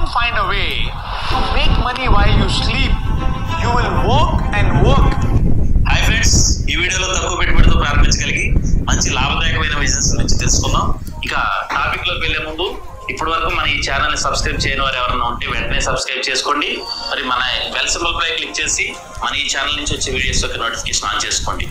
find a way to make money while you sleep, you will work and work. Hi friends ఈ వీడియోలో తక్కువ పెట్టుబడితో ప్రారంభించగలిగి మంచి లాభదాయకమైన బిజినెస్ గురించి తెలుసుకుందాం ఇక టాపిక్ లోకి వెళ్లే ముందు ఇప్పటి వరకు మన ఈ ఛానల్ ని సబ్స్క్రైబ్ చేయని వారు ఎవరైనా ఉంటే వెంటనే సబ్స్క్రైబ్ చేసుకోండి మరి మన బెల్ సింబల్ పై క్లిక్ చేసి మన ఈ ఛానల్ నుంచి వచ్చే వీడియోస్ యొక్క నోటిఫికేషన్ ఆన్ చేసుకోండి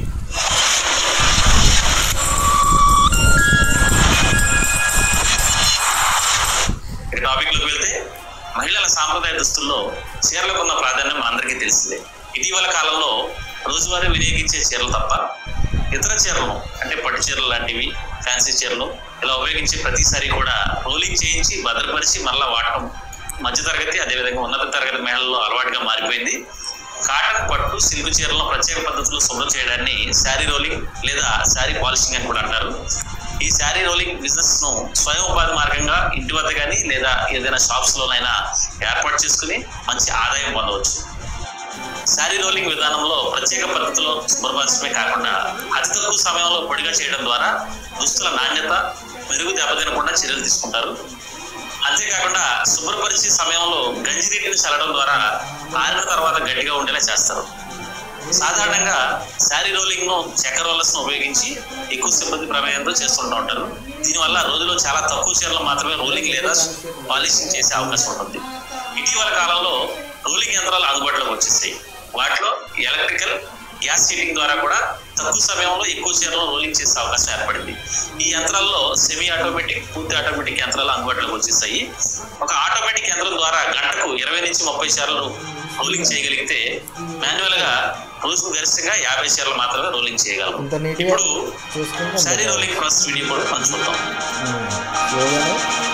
ఇక టాపిక్ లోకి వెళ్తే మహిళల సాంప్రదాయ దుస్తుల్లో చీరలకు ఉన్న ప్రాధాన్యం మనందరికీ తెలిసిందే ఇటీవల కాలంలో రోజువారీ వినియోగించే చీరలు తప్ప ఇతర చీరలను అంటే పట్టు చీరలు లాంటివి ఫ్యాన్సీ చీరలు ఇలా ఉపయోగించే ప్రతిసారి కూడా రోలింగ్ చేయించి భద్రపరిచి మరలా వాడటం మధ్యతరగతి అదేవిధంగా ఉన్నత తరగతి మహిళల్లో అలవాటుగా మారిపోయింది కాటన్ పట్టు సిల్క్ చీరలను ప్రత్యేక పద్ధతిలో శుభ్రం చేయడాన్ని శారీ రోలింగ్ లేదా శారీ పాలిషింగ్ అని కూడా అంటారు ఈ శారీ రోలింగ్ బిజినెస్ ను స్వయం ఉపాధి మార్గంగా ఇంటి వద్ద కానీ లేదా ఏదైనా షాప్స్ లోనైనా ఏర్పాటు చేసుకుని మంచి ఆదాయం పొందవచ్చు శారీ రోలింగ్ విధానంలో ప్రత్యేక పద్ధతిలో శుభ్రపరచడమే కాకుండా అతి తక్కువ సమయంలో పొడిగా చేయడం ద్వారా దుస్తుల నాణ్యత మెరుగు దెబ్బతినకుండా చర్యలు తీసుకుంటారు అంతేకాకుండా శుభ్రపరిచే సమయంలో గంజి నీటిని చల్లడం ద్వారా ఆరిన తర్వాత గట్టిగా ఉండేలా చేస్తారు సాధారణంగా శారీ రోలింగ్ ను చెక్క రోలర్స్ ను ఉపయోగించి ఎక్కువ సిబ్బంది ప్రమేయంతో చేస్తుంటూ ఉంటారు దీనివల్ల రోజులో చాలా తక్కువ చీరలు మాత్రమే రోలింగ్ లేదా పాలిషింగ్ చేసే అవకాశం ఉంటుంది ఇటీవల కాలంలో రోలింగ్ యంత్రాలు అందుబాటులోకి వచ్చేసాయి వాటిలో ఎలక్ట్రికల్ గ్యాస్ హీటింగ్ ద్వారా కూడా తక్కువ సమయంలో ఎక్కువ చీరలు రోలింగ్ చేసే అవకాశం ఏర్పడింది ఈ యంత్రాల్లో సెమీ ఆటోమేటిక్ పూర్తి ఆటోమేటిక్ యంత్రాలు అందుబాటులోకి వచ్చేసాయి ఒక ఆటోమేటిక్ యంత్రం ద్వారా గంటకు ఇరవై నుంచి ముప్పై చీరలు రోలింగ్ చేయగలిగితే మాన్యువల్ గా రోజుకు గరిష్టంగా యాభై చీరలు మాత్రమే రోలింగ్ చేయగలం ఇంత నీట్గా ఇప్పుడు చూసుకుంటే శారీ రోలింగ్ ప్రాసెస్ వీడియో కూడా పంచుకుంటాం స్లోగానే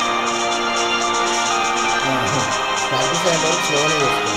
ప్రాక్టీస్ అయ్యేటప్పుడు స్లోగానే చేసుకోండి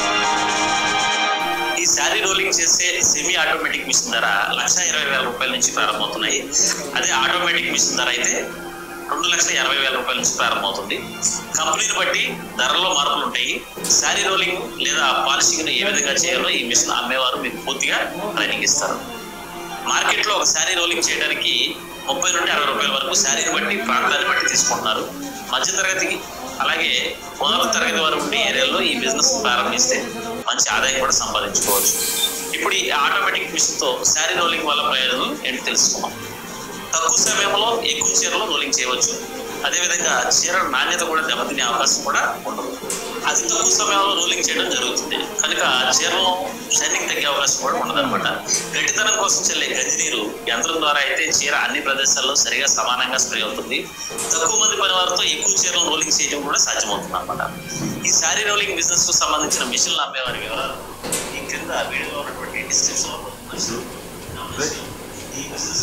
ఈ శారీ రోలింగ్ చేసే సెమీ ఆటోమేటిక్ మిషన్ ధర లక్ష ఇరవై వేల రూపాయల నుంచి ప్రారంభమవుతున్నాయి అదే ఆటోమేటిక్ మిషన్ ధర అయితే రెండు లక్షల ఇరవై వేల రూపాయల నుంచి ప్రారంభమవుతుంది కంపెనీని బట్టి ధరలో మార్పులు ఉంటాయి శారీ రోలింగ్ లేదా పాలిషింగ్ ఏ విధంగా చేయాలో ఈ మిషన్ అమ్మేవారు మీకు పూర్తిగా ట్రైనింగ్ ఇస్తారు మార్కెట్లో ఒక శారీ రోలింగ్ చేయడానికి ముప్పై నుండి అరవై రూపాయల వరకు శారీని బట్టి ప్రాంతాన్ని బట్టి తీసుకుంటున్నారు మధ్యతరగతికి అలాగే ఉన్నత తరగతి వారు ఉండే ఏరియాలో ఈ బిజినెస్ ప్రారంభిస్తే మంచి ఆదాయం కూడా సంపాదించుకోవచ్చు ఇప్పుడు ఈ ఆటోమేటిక్ మిషన్తో శారీ రోలింగ్ వల్ల ప్రయోజనం ఏంటి తెలుసుకుందాం తక్కువ సమయంలో ఎక్కువ చీరలు రోలింగ్ చేయవచ్చు అదేవిధంగా చీర నాణ్యత కూడా దెబ్బతినే అవకాశం కూడా ఉండదు అతి తక్కువ సమయంలో రోలింగ్ చేయడం జరుగుతుంది కనుక చీరలో షైనింగ్ తగ్గే అవకాశం కూడా ఉండదన్నమాట గట్టితనం కోసం చెల్లే గంజి నీరు యంత్రం ద్వారా అయితే చీర అన్ని ప్రదేశాల్లో సరిగా సమానంగా స్ప్రే అవుతుంది తక్కువ మంది పని వారితో ఎక్కువ చీరలు రోలింగ్ చేయడం కూడా సాధ్యమవుతుంది అనమాట ఈ శారీ రోలింగ్ బిజినెస్ కు సంబంధించిన మిషన్లు అమ్మేవారి వివరాలు ఈ క్రింద వీడియోలో ఉన్నటువంటి డిస్క్రిప్షన్ లో ఉంటుంది. గమనించి ఈ బిజినెస్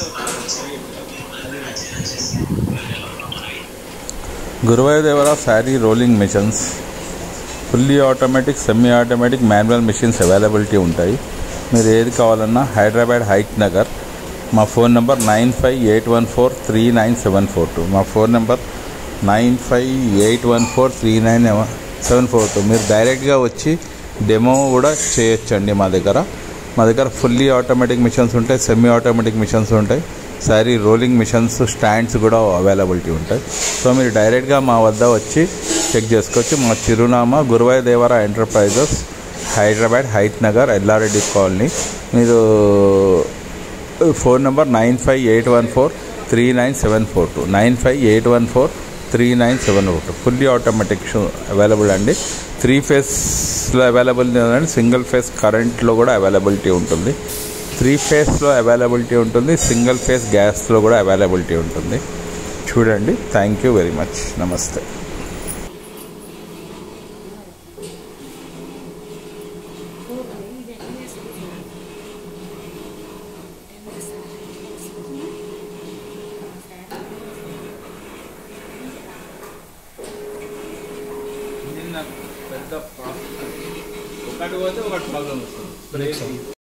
చేసి Guruvayudevara sari rolling machines fully automatic semi automatic manual machines availability ఉంటాయి మీరు ఏది కావాలన్నా హైదరాబాద్ హైట్ నగర్ మా phone number nine five eight one four three nine seven four two మా phone number nine five eight one four three nine seven four two మీరు డైరెక్ట్గా వచ్చి demo కూడా చేయొచ్చండి మా దగ్గర మా దగ్గర ఫుల్లీ ఆటోమేటిక్ మిషన్స్ ఉంటాయి సెమీ ఆటోమేటిక్ మిషన్స్ ఉంటాయి సారీ రోలింగ్ మిషన్స్ స్టాండ్స్ కూడా అవైలబిలిటీ ఉంటాయి సో మీరు డైరెక్ట్గా మా వద్ద వచ్చి చెక్ చేసుకోవచ్చు మా చిరునామా గురువాయ దేవర ఎంటర్ప్రైజెస్ హైదరాబాద్ హైట్ నగర్ ఎల్లారెడ్డి కాలనీ మీరు phone number nine five eight one four three nine seven four two nine five eight one four three nine seven four two fully automatic available అండి త్రీ ఫేస్లో అవైలబుల్ ఉందండి సింగిల్ ఫేస్ కరెంట్లో కూడా availability ఉంటుంది three ఫేస్లో availability ఉంటుంది single phase గ్యాస్లో కూడా availability ఉంటుంది చూడండి థ్యాంక్ యూ వెరీ మచ్ నమస్తే నిన్న పెద్ద ప్రాబ్లం ఒకటి పోతే ఒకటి ప్రాబ్లం వస్తుంది